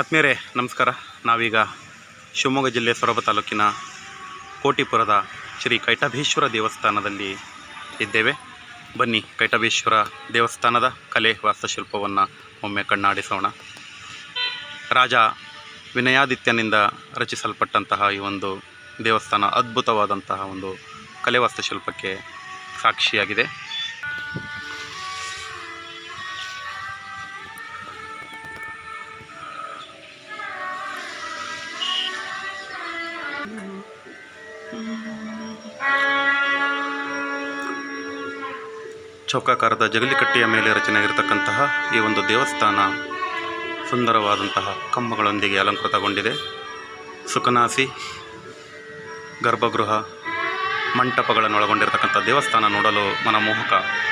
ಆತ್ಮೀಯರೇ ನಮಸ್ಕಾರ ನಾವೀಗ ಶಿವಮೊಗ್ಗ ಜಿಲ್ಲೆ ಸೊರಬ ತಾಲೂಕಿನ ಕೋಟಿಪುರದ ಶ್ರೀ ಕೈಟಭೇಶ್ವರ ದೇವಸ್ಥಾನದಲ್ಲಿ ಇದ್ದೇವೆ ಬನ್ನಿ ಕೈಟಭೇಶ್ವರ ದೇವಸ್ಥಾನದ ಕಲೆ ವಾಸ್ತುಶಿಲ್ಪವನ್ನು ಒಮ್ಮೆ ಕಣ್ಣಾಡಿಸೋಣ ರಾಜ ವಿನಯಾದಿತ್ಯನಿಂದ ರಚಿಸಲ್ಪಟ್ಟಂತಹ ಈ ಒಂದು ದೇವಸ್ಥಾನ ಅದ್ಭುತವಾದಂತಹ ಒಂದು ಕಲೆ ವಾಸ್ತುಶಿಲ್ಪಕ್ಕೆ ಸಾಕ್ಷಿಯಾಗಿದೆ ಚೌಕಾಕಾರದ ಜಗಲಿಕಟ್ಟೆಯ ಮೇಲೆ ರಚನೆಯಾಗಿರ್ತಕ್ಕಂತಹ ಈ ಒಂದು ದೇವಸ್ಥಾನ ಸುಂದರವಾದಂತಹ ಕಂಬಗಳೊಂದಿಗೆ ಅಲಂಕೃತಗೊಂಡಿದೆ ಸುಖನಾಸಿ ಗರ್ಭಗೃಹ ಮಂಟಪಗಳನ್ನು ಒಳಗೊಂಡಿರತಕ್ಕಂಥ ದೇವಸ್ಥಾನ ನೋಡಲು ಮನಮೋಹಕ